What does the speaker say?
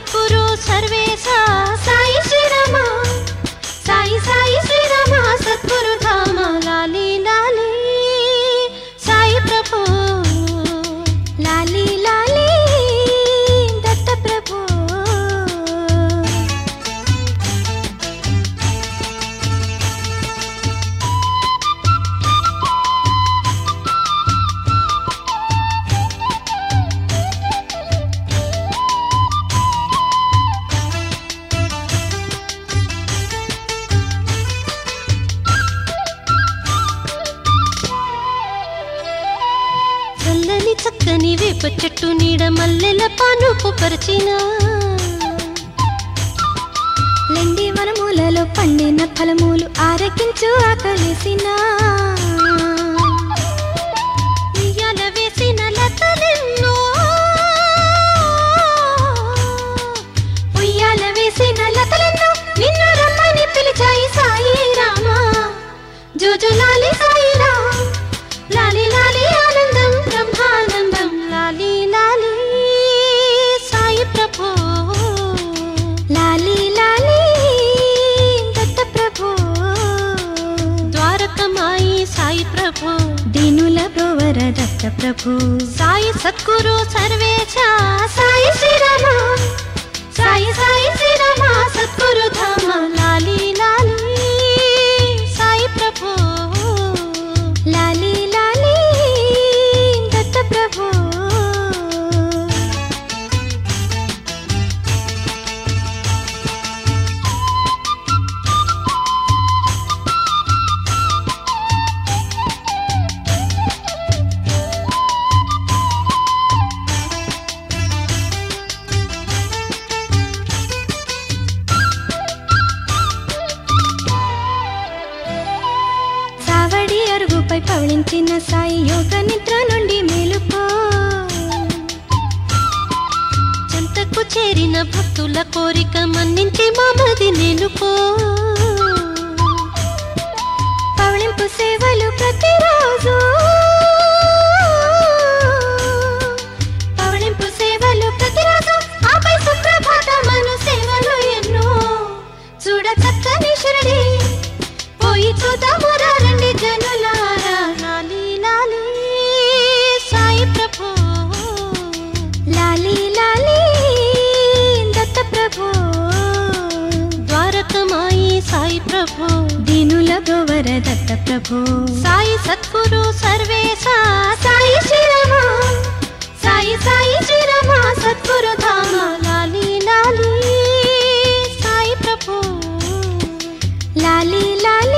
సద్గురు సర్వేశ సాయి శ్రీరామ సాయి సాయి శ్రీరామ సద్గురు ధామ లాలి లాలి సాయి ప్రభు లాలి లాలి దత్త ప్రభు చల్లని చక్కని వేప చెట్టు నీడ మల్లెల పానుపు పరిచిన లెండి వనమూలలో పండిన ఫలమూలు ఆరగించు ఆకలేసిన ఉయ్యాల వేసిన లతలెన్నో ఉయ్యాల వేసిన లతలెన్నో నిన్ను రమ్మని పిలిచాయి సాయి రామా జోజులాలి సాయి రామ్ లాలి లాలి ఆనందం బ్రహ్మానందం లాలి లాలి సాయి ప్రభు లాలి లాలి దత్త ప్రభు ద్వారకమాయి సాయి ప్రభు దీనుల బ్రోవర దత్త ప్రభు సాయి సద్గురు సర్వేశ సాయి శ్రీరామ సాయి సాయి శ్రీరామ సద్గురు ధామ లాలి లాలి సాయి ప్రభు లాలి లాలి దత్త ప్రభు సావడి అరుగుపై పవళించిన సాయి యోగ నిద్ర నుండి మేలుకో చెంతకు చేరిన భక్తుల కోరిక మన్నించి మామది నేలుకో పవళింపు సేవలు ప్రతిరోజు పవళింపు సేవలు ప్రతిరోజు ఆపై సుప్రభాతమను సేవలు ఎన్నో చూడ చక్కని షిరడి పోయి చూద్దాము రండి జనులారా లాలి లాలి సాయి ప్రభు లాలి లాలి దత్త ప్రభు ద్వారకమాయి సాయి ప్రభు దీనుల గోవర దత్త ప్రభు సాయి సద్గురు సర్వేశ సాయి శ్రీరామ సాయి సాయి శ్రీరామ సద్గురు ధామ లాలి లాలి సాయి ప్రభు లాలి లాలి